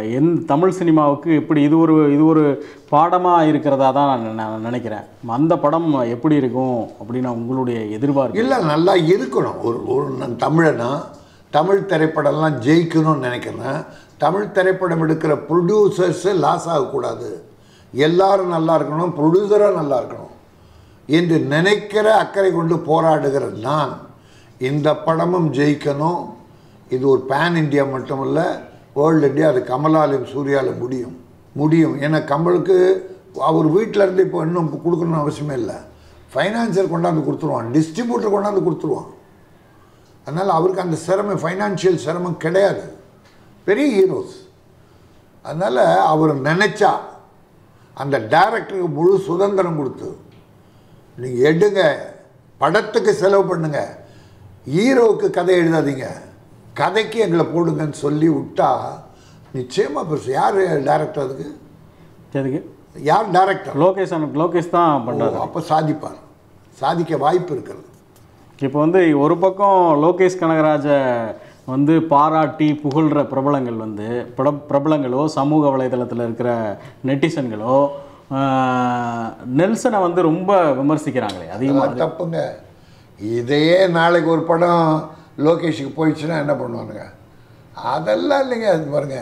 எந் தமிழ் சினிமாவுக்கு எப்படி இது ஒரு இது ஒரு பாடமாக இருக்கிறதா தான் நான் நான் நினைக்கிறேன் அந்த படம் எப்படி இருக்கும் அப்படின்னு உங்களுடைய எதிர்பார்ப்பு இல்லை நல்லா இருக்கணும் ஒரு ஒரு நான் தமிழனா தமிழ் திரைப்படம்லாம் ஜெயிக்கணும்னு நினைக்கிறேன் தமிழ் திரைப்படம் எடுக்கிற ப்ரொடியூசர்ஸு லாஸ் ஆகக்கூடாது எல்லாரும் நல்லா இருக்கணும் ப்ரொடியூசரும் நல்லா இருக்கணும் என்று நினைக்கிற அக்கறை கொண்டு போராடுகிற நான் இந்த படமும் ஜெயிக்கணும் இது ஒரு பேன் இந்தியா மட்டுமல்ல வேர்ல்டு இந்தியா அது கமலாலையும் சூர்யாவில் முடியும் முடியும் ஏன்னா கமலுக்கு அவர் வீட்டில் இருந்து இப்போ இன்னும் கொடுக்கணும்னு அவசியமே இல்லை ஃபைனான்சியர் கொண்டாந்து கொடுத்துருவான் டிஸ்ட்ரிபியூட்டர் கொண்டாந்து கொடுத்துருவான் அதனால் அவருக்கு அந்த சிரமம் ஃபைனான்ஷியல் சிரமம் கிடையாது பெரிய ஹீரோஸ் அதனால் அவர் நினச்சா அந்த டைரக்டருக்கு முழு சுதந்திரம் கொடுத்து நீங்கள் எடுங்க படத்துக்கு செலவு பண்ணுங்க ஹீரோவுக்கு கதை எழுதாதீங்க கதைக்கு எங்களை போடுங்கன்னு சொல்லி விட்டா நிச்சயமாக பெருசு யார் டைரக்டர் அதுக்கு எதுக்கு யார் டைரக்டர் லோகேஷ் அண்ணன் லோகேஷ் தான் பண்ணுறாரு அப்போ சாதிப்பார் சாதிக்க வாய்ப்பு இருக்கிறது இப்போ வந்து ஒரு பக்கம் லோகேஷ் கனகராஜ வந்து பாராட்டி புகழ்கிற பிரபலங்கள் வந்து பிரப பிரபலங்களோ சமூக வலைதளத்தில் இருக்கிற நெட்டிசன்களோ ஆஹ், நெல்சனை வந்து ரொம்ப விமர்சிக்கிறாங்களே அதிகமாக அது தப்புங்க இதையே நாளைக்கு ஒரு படம் லோகேஷுக்கு போயிடுச்சுன்னா என்ன பண்ணுவானுங்க அதெல்லாம் இல்லைங்க அது பாருங்க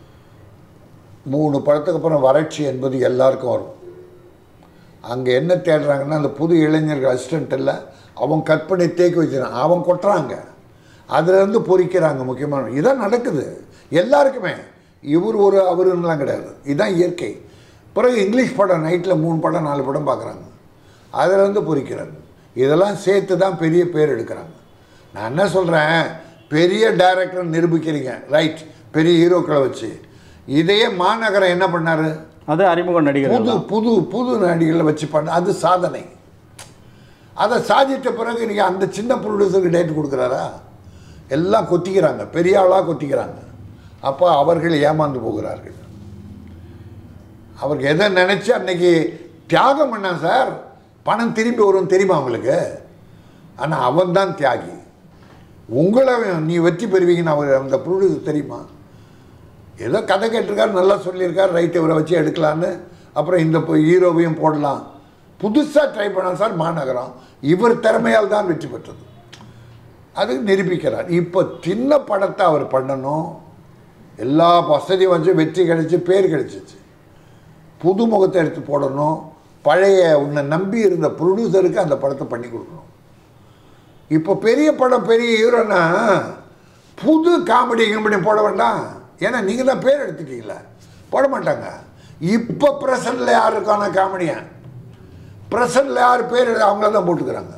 மூணு படத்துக்கு அப்புறம் வறட்சி என்பது எல்லாருக்கும் வரும் அங்கே என்ன தேடுறாங்கன்னா அந்த புது இளைஞர்கள் அசிஸ்டன்ட் இல்லை அவன் கற்பனை தேக்கி வச்சுறான் அவன் கொட்டுறாங்க அதுலேருந்து பொறிக்கிறாங்க முக்கியமான இதான் நடக்குது எல்லாருக்குமே இவர் ஒரு அவருன்னெலாம் கிடையாது இதுதான் இயற்கை பிறகு இங்கிலீஷ் படம் நைட்டில் மூணு படம் நாலு படம் பார்க்குறாங்க அதுலேருந்து பொறிக்கிறாங்க இதெல்லாம் சேர்த்து தான் பெரிய பேர் எடுக்கிறாங்க நான் என்ன சொல்கிறேன் பெரிய டைரக்டர் நிரூபிக்கிறீங்க ரைட் பெரிய ஹீரோக்களை வச்சு இதையே மாநகரம் என்ன பண்ணார் அது அறிமுக நடிகர்கள் புது புது புது நடிகளை வச்சு பண்ண அது சாதனை அதை சாதித்த பிறகு இன்றைக்கி அந்த சின்ன ப்ரொடியூசருக்கு டேட் கொடுக்குறாரா எல்லாம் கொத்திக்கிறாங்க பெரிய ஆளாக கொத்திக்கிறாங்க அப்போ அவர்கள் ஏமாந்து போகிறார்கள் அவருக்கு எதை நினச்சி அன்னைக்கு தியாகம் பண்ணான் சார் பணம் திரும்பி வரும் தெரியுமா அவங்களுக்கு ஆனால் அவன் தான் தியாகி உங்களை நீ வெற்றி பெறுவீங்கன்னு அவர் அந்த ப்ரொடியூசர் தெரியுமா ஏதோ கதை கேட்டிருக்காரு நல்லா சொல்லியிருக்காரு ரைட் இவரை வச்சு எடுக்கலான்னு அப்புறம் இந்த இப்போ ஹீரோவையும் போடலாம் புதுசாக ட்ரை பண்ணான் சார் மாநகரம் இவர் திறமையால் தான் வெற்றி பெற்றது அது நிரூபிக்கிறார் இப்போ சின்ன படத்தை அவர் பண்ணணும் எல்லா வசதியும் வச்சு வெற்றி கிடைச்சி பேர் கிடைச்சிச்சு புது முகத்தை எடுத்து போடணும் பழைய உன்னை நம்பி இருந்த ப்ரொடியூசருக்கு அந்த படத்தை பண்ணி கொடுக்கணும் இப்போ பெரிய படம் பெரிய ஹீரோனா புது காமெடி கிமெடி போட வேண்டாம் ஏன்னா நீங்கள் தான் பேர் எடுத்துட்டீங்களே போட மாட்டாங்க இப்போ ப்ரெசண்டில் யார் இருக்கான காமெடியன் ப்ரெசண்டில் யார் பேர் எழுத அவங்கள தான் போட்டுக்கிறாங்க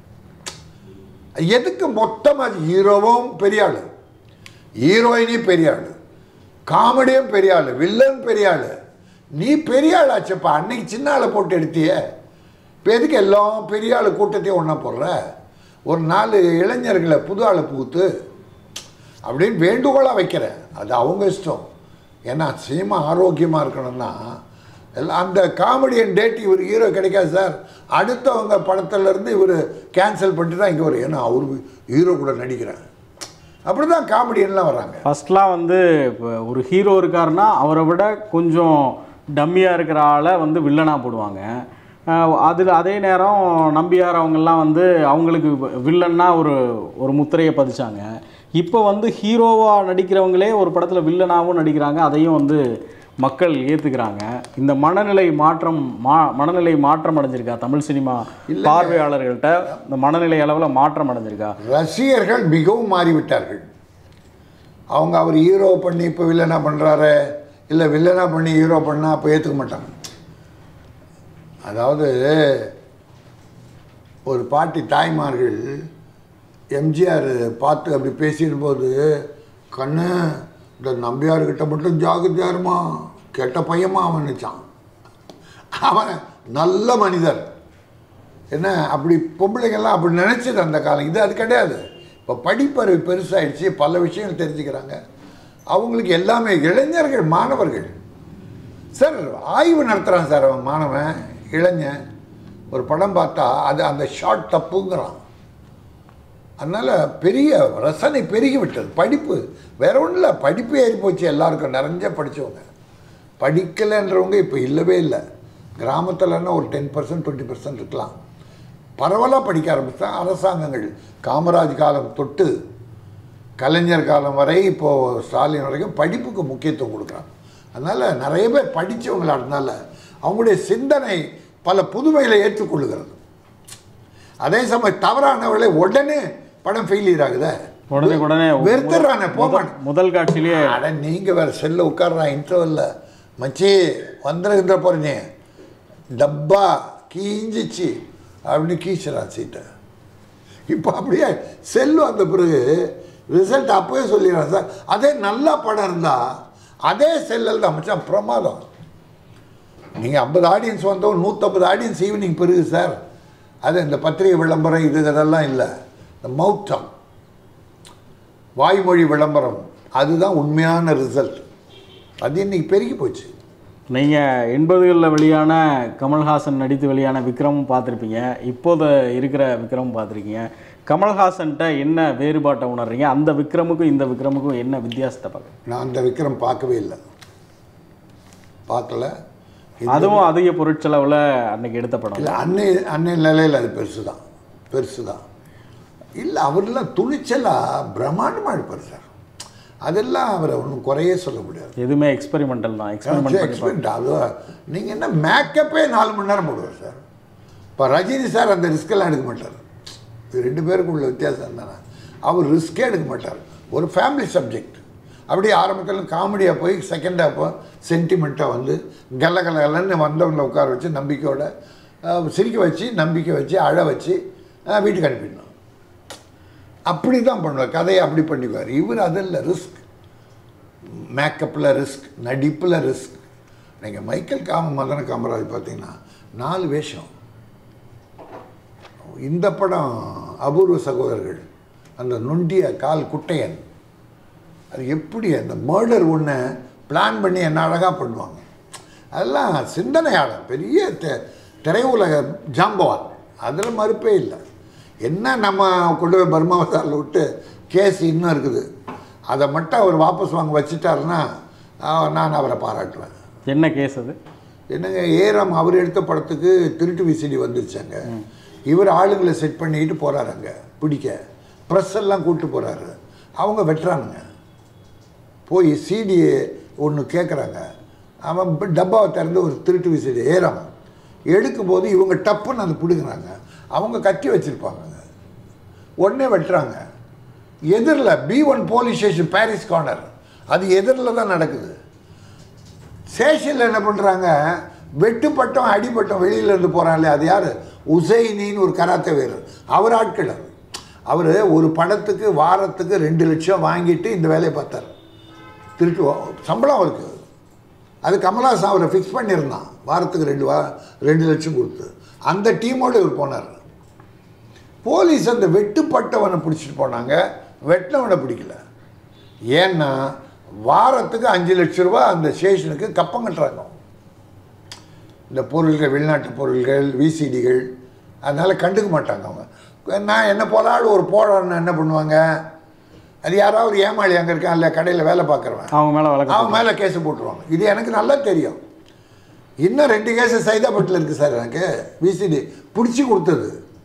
எதுக்கு மொத்தமாக ஹீரோவும் பெரிய ஆள் ஹீரோயினி பெரிய ஆள் காமெடியும் பெரிய ஆள் வில்லன் பெரிய ஆள் நீ பெரிய ஆள் ஆச்சப்பா அன்னைக்கு சின்ன ஆளை போட்டு எடுத்தியே இப்போ எதுக்கு எல்லாம் பெரிய ஆள் கூட்டத்தையும் ஒன்றா போடுற ஒரு நாலு இளைஞர்களை புது ஆளை புகுத்து அப்படின்னு வேண்டுகோளாக வைக்கிறேன் அது அவங்க இஷ்டம் ஏன்னா சினிமா ஆரோக்கியமாக இருக்கணும்னா எல்லாம் அந்த காமெடியன் டேட் இவர் ஹீரோ கிடைக்காது சார் அடுத்தவங்க படத்துலேருந்து இவர் கேன்சல் பண்ணிட்டு தான் இங்கே வரும் ஏன்னா அவர் ஹீரோ கூட நடிக்கிறேன் அப்படி தான் காமெடியன்லாம் வராங்க ஃபர்ஸ்ட்லாம் வந்து இப்போ ஒரு ஹீரோ இருக்காருன்னா அவரை விட கொஞ்சம் டம்மியாக இருக்கிற ஆளை வந்து வில்லனாக போடுவாங்க அதில் அதே நேரம் நம்பியார் அவங்கெல்லாம் வந்து அவங்களுக்கு வில்லன்னா ஒரு ஒரு முத்திரையை பதிச்சாங்க இப்போ வந்து ஹீரோவாக நடிக்கிறவங்களே ஒரு படத்தில் வில்லனாகவும் நடிக்கிறாங்க அதையும் வந்து மக்கள் ஏற்றுக்கிறாங்க இந்த மனநிலை மாற்றம் மா மனநிலை மாற்றம் அடைஞ்சிருக்கா தமிழ் சினிமா பார்வையாளர்கள்ட்ட இந்த மனநிலை அளவில் மாற்றம் அடைஞ்சிருக்கா ரசிகர்கள் மிகவும் மாறிவிட்டார்கள் அவங்க அவர் ஹீரோ பண்ணி இப்போ வில்லனா பண்ணுறாரு இல்லை வில்லனா பண்ணி ஹீரோ பண்ணால் அப்போ ஏற்றுக்க மாட்டாங்க அதாவது ஒரு பாட்டி தாய்மார்கள் எம்ஜிஆர் பார்த்து அப்படி பேசிடும்போது கண்ணு இந்த நம்பியார்கிட்ட மட்டும் ஜாகிரதையா இருமா கெட்ட பையமா அவன் நினச்சான் அவன் நல்ல மனிதர் என்ன அப்படி பொம்பளைங்கள்லாம் அப்படி நினச்சது அந்த காலம் இது அது கிடையாது இப்போ படிப்பறிவு பெருசாகிடுச்சு பல விஷயங்கள் தெரிஞ்சுக்கிறாங்க அவங்களுக்கு எல்லாமே இளைஞர்கள் மாணவர்கள் சார் ஆய்வு நடத்துகிறான் சார் அவன் மாணவன் இளைஞன் ஒரு படம் பார்த்தா அது அந்த ஷார்ட் தப்புங்கிறான் அதனால் பெரிய ரசனை பெருகி விட்டது படிப்பு வேற ஒன்றும் இல்லை படிப்பு ஏறி போச்சு எல்லாருக்கும் நிறைஞ்ச படித்தவங்க படிக்கலைன்றவங்க இப்போ இல்லவே இல்லை கிராமத்துலன்னா ஒரு டென் பர்சன்ட் டுவெண்ட்டி பர்சன்ட் இருக்கலாம் பரவலாக படிக்க ஆரம்பிச்சா அரசாங்கங்கள் காமராஜ் காலம் தொட்டு கலைஞர் காலம் வரை இப்போது ஸ்டாலின் வரைக்கும் படிப்புக்கு முக்கியத்துவம் கொடுக்குறாங்க அதனால் நிறைய பேர் படித்தவங்களா இருந்தால அவங்களுடைய சிந்தனை பல புதுமைகளை ஏற்றுக்கொள்ளுகிறது அதே சமயம் தவறானவர்களை உடனே படம் ஃபெயிலியர் ஆகுதே உடனே உடனே வெறுத்துறானே போக முதல்- முதல் காட்சியிலேயே அட நீங்கள் வேறு செல்ல உட்கார்றான் இன்டர்வல்ல மச்சி வந்துருகின்ற போறீங்க டப்பா கீஞ்சிச்சு அப்படின்னு கீச்சுறான் சீட்டை இப்போ அப்படியே செல்லு வந்த பிறகு ரிசல்ட் அப்போவே சொல்லிடுறான் சார் அதே நல்ல படம் இருந்தால் அதே செல்லில் தான் மச்சான் பிரமாதம் நீங்கள் ஐம்பது ஆடியன்ஸ் வந்தோம் நூற்றம்பது ஆடியன்ஸ் ஈவினிங் பெருகு சார் அது இந்த பத்திரிகை விளம்பரம் இது இதெல்லாம் இல்லை இந்த மவுத் டாக் வாய்மொழி விளம்பரம் அதுதான் உண்மையான ரிசல்ட் அது இன்னைக்கு பெருகி போச்சு நீங்கள் எண்பதுகளில் வெளியான கமல்ஹாசன் நடித்து வெளியான விக்ரமும் பார்த்துருப்பீங்க இப்போது இருக்கிற விக்ரமும் பார்த்துருக்கீங்க கமல்ஹாசன்கிட்ட என்ன வேறுபாட்டை உணர்றீங்க அந்த விக்ரமுக்கும் இந்த விக்ரமுக்கும் என்ன வித்தியாசத்தை பார்க்குறீங்க நான் அந்த விக்ரம் பார்க்கவே இல்லை பார்க்கல அதுவும் அதிக பொருட்செலவில் அன்னைக்கு எடுத்த படம் இல்லை அன்னை அன்னை நிலையில் அது பெருசு தான் பெருசு தான் இல்லை அவரெல்லாம் துணிச்சலாக பிரம்மாண்டமாக இருப்பார் சார் அதெல்லாம் அவரை ஒன்றும் குறையே சொல்ல முடியாது எதுவுமே எக்ஸ்பெரிமெண்டல் தான் எக்ஸ்பெரிமெண்ட் பண்ணி எக்ஸ்பெரிமெண்ட் அது நீங்கள் என்ன மேக்கப்பே நாலு மணி நேரம் போடுவார் சார் இப்போ ரஜினி சார் அந்த ரிஸ்கெல்லாம் எடுக்க மாட்டார் இது ரெண்டு பேருக்கு உள்ள வித்தியாசம் தானே அவர் ரிஸ்கே எடுக்க மாட்டார் ஒரு ஃபேமிலி சப்ஜெக்ட் அப்படியே ஆரம்பத்தில் காமெடியாக போய் செகண்ட் ஹாப்போ சென்டிமெண்ட்டாக வந்து கல்ல கலன்னு வந்தவங்களை உட்கார வச்சு நம்பிக்கையோட அஹ், சிரிக்க வச்சு நம்பிக்கை வச்சு அழ வச்சு அஹ், வீட்டுக்கு அனுப்பிடணும் அப்படி தான் பண்ணுவார் கதையை அப்படி பண்ணிக்குவார் இவர் அதில் ரிஸ்க் மேக்கப்பில் ரிஸ்க் நடிப்பில் ரிஸ்க் நீங்கள் மைக்கேல் காம மதன காமராஜ் பார்த்தீங்கன்னா நாலு வேஷம் இந்த படம் அபூர்வ சகோதரர்கள் அந்த நொண்டிய கால் குட்டையன் அது எப்படி அந்த மர்டர் ஒன்று பிளான் பண்ணி என்ன அழகாக பண்ணுவாங்க அதெல்லாம் சிந்தனையாளர் பெரிய தெ- திரையுலக ஜாம்பவான் அதில் மறுப்பே இல்லை என்ன நம்ம கொண்டு போய் பர்மாவதாரில் விட்டு கேஸ் இன்னும் இருக்குது அதை மட்டும் அவர் வாபஸ் வாங்க வச்சுட்டாருன்னா ஆஹ், நான் அவரை பாராட்டுவேன் என்ன கேஸ் அது என்னங்க ஏராம் அவர் எடுத்த படத்துக்கு திருட்டு விசிடி வந்துருச்சாங்க இவர் ஆளுங்களை செட் பண்ணிக்கிட்டு போறாரு அங்க பிடிக்க ப்ரெஸ் எல்லாம் கூப்பிட்டு போகிறாரு அவங்க வெட்டுறானுங்க போய் சிடி ஒன்று கேட்குறாங்க அவன் ப- டப்பாவை திறந்து ஒரு திருட்டு விசிடி ஏறாம எடுக்கும்போது இவங்க டப்புன்னு அதை பிடுங்குறாங்க அவங்க கட்டி வச்சுருப்பாங்க உடனே வெட்டுறாங்க எதிரில் B one police station Parry's corner அது எதிரில் தான் நடக்குது சேஷனில் என்ன பண்ணுறாங்க வெட்டுப்பட்டம் அடிப்பட்டம் வெளியில இருந்து போகிறான் இல்லையா அது யார் உசைனின்னு ஒரு கராத்தே வீரர் அவர் ஆட்கள் அவர் அவர் ஒரு படத்துக்கு வாரத்துக்கு ரெண்டு லட்சம் வாங்கிட்டு இந்த வேலையை பார்த்தார் திருட்டு வா- சம்பளம் அவருக்கு அது கமல்ஹாசன் அவரை ஃபிக்ஸ் பண்ணியிருந்தான் வாரத்துக்கு ரெண்டு வா ரெண்டு லட்சம் கொடுத்து அந்த டீமோடு இவர் போனார் போலீஸ் அந்த வெட்டுப்பட்டவனை பிடிச்சிட்டு போனாங்க வெட்டினவனை பிடிக்கல ஏன்னா வாரத்துக்கு அஞ்சு லட்ச ரூபா அந்த ஸ்டேஷனுக்கு கப்பம் கட்டுறாங்க இந்த பொருள்கள் வெளிநாட்டு பொருள்கள் விசிடிகள் அதனால் கண்டுக்க மாட்டாங்க அவங்க நான் என்ன போலாடு ஒரு போடான்னு என்ன பண்ணுவாங்க அது யாராவது ஏமாளி அங்கே இருக்கான் இல்லை கடையில் வேலை பார்க்குறவன் அவங்க மேலே வழக்கு அவன் மேலே கேஸ் போட்டுருவாங்க இது எனக்கு நல்லா தெரியும் இன்னும் ரெண்டு கேஸ் சைதாப்பட்டில் இருக்குது சார் எனக்கு விசிடி பிடிச்சி கொடுத்தது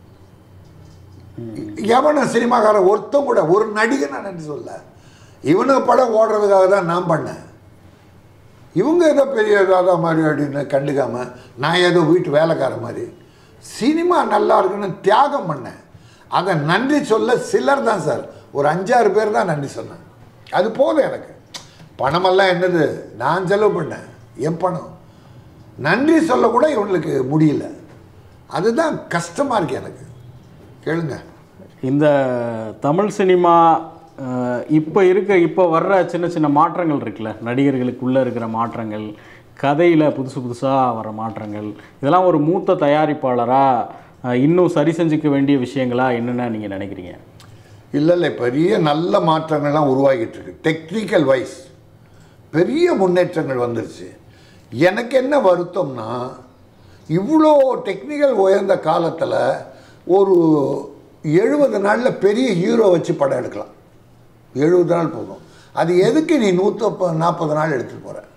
எவனும் சினிமாக்காரன் ஒருத்தன் கூட ஒரு நடிகை நான் நன்றி சொல்ல இவனுக்கு படம் ஓடுறதுக்காக தான் நான் பண்ணேன் இவங்க ஏதோ பெரிய இதாக மாதிரி அப்படின்னு கண்டுக்காம நான் ஏதோ வீட்டு வேலைக்கார மாதிரி சினிமா நல்லா இருக்குன்னு தியாகம் பண்ணேன் அதை நன்றி சொல்ல சிலர் தான் சார் ஒரு அஞ்சாறு பேர் தான் நன்றி சொன்னேன் அது போதும் எனக்கு பணமெல்லாம் என்னது நான் செலவு பண்ணேன் என் பணம் நன்றி சொல்லக்கூட இவங்களுக்கு முடியல அதுதான் கஷ்டமாக இருக்கு எனக்கு கேளுங்க இந்த தமிழ் சினிமா அஹ், இப்போ இருக்க இப்போ வர்ற சின்ன சின்ன மாற்றங்கள் இருக்குல்ல நடிகர்களுக்குள்ளே இருக்கிற மாற்றங்கள் கதையில் புதுசு புதுசாக வர மாற்றங்கள் இதெல்லாம் ஒரு மூத்த தயாரிப்பாளராக இன்னும் சரி செஞ்சுக்க வேண்டிய விஷயங்களா என்னென்ன நீங்கள் நினைக்கிறீங்க இல்லை இல்லை பெரிய நல்ல மாற்றங்கள்லாம் உருவாகிட்டு இருக்கு டெக்னிக்கல் வைஸ் பெரிய முன்னேற்றங்கள் வந்துருச்சு எனக்கு என்ன வருத்தம்னா இவ்வளோ டெக்னிக்கல் உயர்ந்த காலத்தில் ஒரு எழுபது நாளில் பெரிய ஹீரோ வச்சு படம் எடுக்கலாம் எழுபது நாள் போதும் அது எதுக்கு நீ நூற்று நாற்பது நாள் எடுத்துட்டு போகிற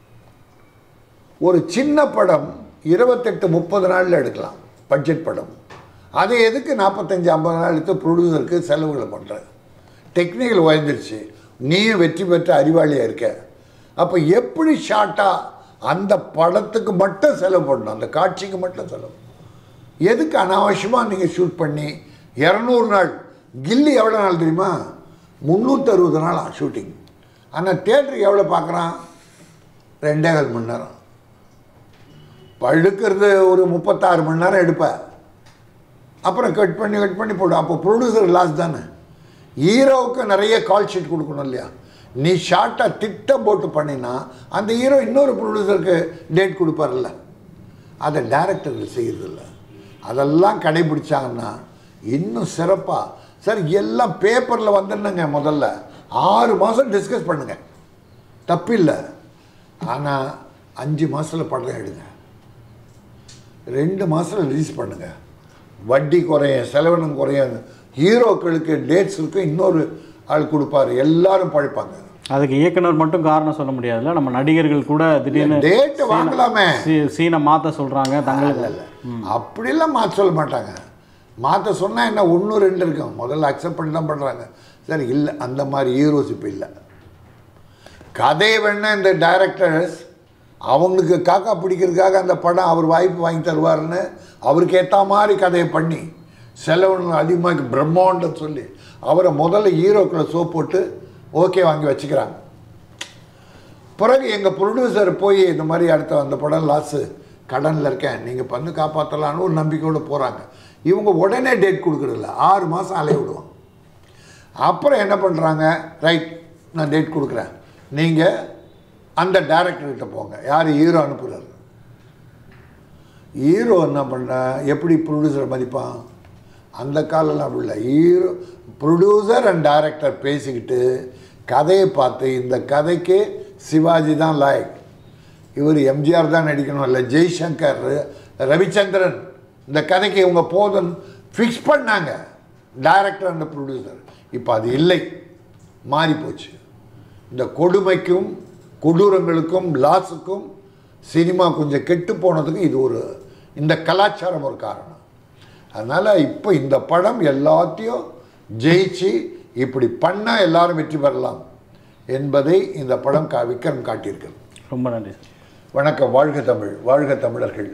ஒரு சின்ன படம் இருபத்தெட்டு முப்பது நாளில் எடுக்கலாம் பட்ஜெட் படம் அது எதுக்கு நாற்பத்தஞ்சு ஐம்பது நாள் எடுத்து ப்ரொடியூசருக்கு செலவுகளை பண்ணுற டெக்னிக்கல் உயர்ந்துருச்சு நீயும் வெற்றி பெற்ற அறிவாளியாக இருக்க அப்போ எப்படி ஷார்ட்டாக அந்த படத்துக்கு மட்டும் செலவு பண்ணணும் அந்த காட்சிக்கு மட்டும் செலவு எதுக்கு அனாவசியமாக நீங்கள் ஷூட் பண்ணி இரநூறு நாள் கில்லி எவ்வளோ நாள் தெரியுமா முந்நூற்றறுபது நாள் ஷூட்டிங் ஆனால் தேட்டருக்கு எவ்வளோ பார்க்குறான் ரெண்டே கால் மணி நேரம் பழுக்கிறது ஒரு முப்பத்தாறு மணி நேரம் எடுப்பேன் அப்புறம் கட் பண்ணி கட் பண்ணி போடும் அப்போ ப்ரொடியூசர் லாஸ் தானே ஹீரோவுக்கு நிறைய கால் ஷீட் கொடுக்கணும் இல்லையா நீ ஷார்ட்டாக திட்டம் போட்டு பண்ணினா அந்த ஹீரோ இன்னொரு ப்ரொடியூசருக்கு டேட் கொடுப்பார்ல அதை டேரக்டர்கள் செய்கிறதில்ல அதெல்லாம் கடைபிடிச்சாங்கன்னா இன்னும் சிறப்பாக சார் எல்லாம் பேப்பரில் வந்துடுனுங்க முதல்ல ஆறு மாதம் டிஸ்கஸ் பண்ணுங்க தப்பில்லை ஆனால் அஞ்சு மாதத்தில் படம் எடுங்க ரெண்டு மாதத்தில் ரிலீஸ் பண்ணுங்க வட்டி குறையும் செலவினம் குறையும் ஹீரோக்களுக்கு டேட்ஸ் இருக்கும் இன்னொரு ஆள் கொடுப்பாரு எல்லாரும் பழைப்பாங்க அதுக்கு இயக்குனர் மட்டும் காரணம் சொல்ல முடியாதுல்ல நம்ம நடிகர்கள் கூட திடீர்னு டேட்டு வாங்கலாமே சீ- சீனை மாற்ற சொல்கிறாங்க தங்களுக்கு இல்லை அப்படிலாம் மாற்ற சொல்ல மாட்டாங்க மாற்ற சொன்னால் என்ன ஒன்று ரெண்டு இருக்கும் முதல்ல அக்செப்ட் பண்ணி தான் பண்ணுறாங்க சரி இல்லை அந்த மாதிரி ஹீரோஸ் இப்போ இல்லை கதையை வேணா இந்த டைரக்டர்ஸ் அவங்களுக்கு காக்கா பிடிக்கிறதுக்காக அந்த படம் அவர் வாய்ப்பு வாங்கி தருவாருன்னு அவருக்கு ஏற்ற மாதிரி கதையை பண்ணி செலவு அதிகமாக பிரம்மாண்டம் சொல்லி அவரை முதல்ல ஹீரோக்களை சோ போட்டு ஓகே வாங்கி வச்சுக்கிறாங்க பிறகு எங்கள் ப்ரொடியூசர் போய் இந்த மாதிரி அடுத்த அந்த படம் லாஸு கடனில் இருக்கேன் நீங்கள் பண்ணு காப்பாற்றலான்னு ஒரு நம்பிக்கையோடு போகிறாங்க இவங்க உடனே டேட் கொடுக்குறதில்ல ஆறு மாதம் அலைய விடுவாங்க அப்புறம் என்ன பண்ணுறாங்க ரைட் நான் டேட் கொடுக்குறேன் நீங்கள் அந்த டேரக்டர்கிட்ட போங்க யார் ஹீரோ அனுப்புகிறார் ஹீரோ என்ன பண்ண எப்படி ப்ரொடியூசரை மதிப்பான் அந்த காலம்லாம் அப்படி இல்லை ஹீரோ ப்ரொடியூசர் அண்ட் டைரக்டர் பேசிக்கிட்டு கதையை பார்த்து இந்த கதைக்கு சிவாஜி தான் லாயக் இவர் எம்ஜிஆர் தான் நடிக்கணும் இல்லை ஜெய்சங்கர் ரவிச்சந்திரன் இந்த கதைக்கு இவங்க போதும் ஃபிக்ஸ் பண்ணாங்க டைரக்டர் அண்ட் ப்ரொடியூசர் இப்போ அது இல்லை மாறி போச்சு இந்த கொடுமைக்கும் கொடூரங்களுக்கும் லாஸுக்கும் சினிமா கொஞ்சம் கெட்டு போனதுக்கு இது ஒரு இந்த கலாச்சாரம் ஒரு காரணம் அதனால் இப்போ இந்த படம் எல்லாத்தையும் ஜெயிச்சு இப்படி பண்ணால் எல்லாரும் வெற்றி பெறலாம் என்பதை இந்த படம் கா விக்ரம் காட்டியிருக்கிறது ரொம்ப நன்றி சார் வணக்கம் வாழ்க தமிழ் வாழ்க தமிழர்கள்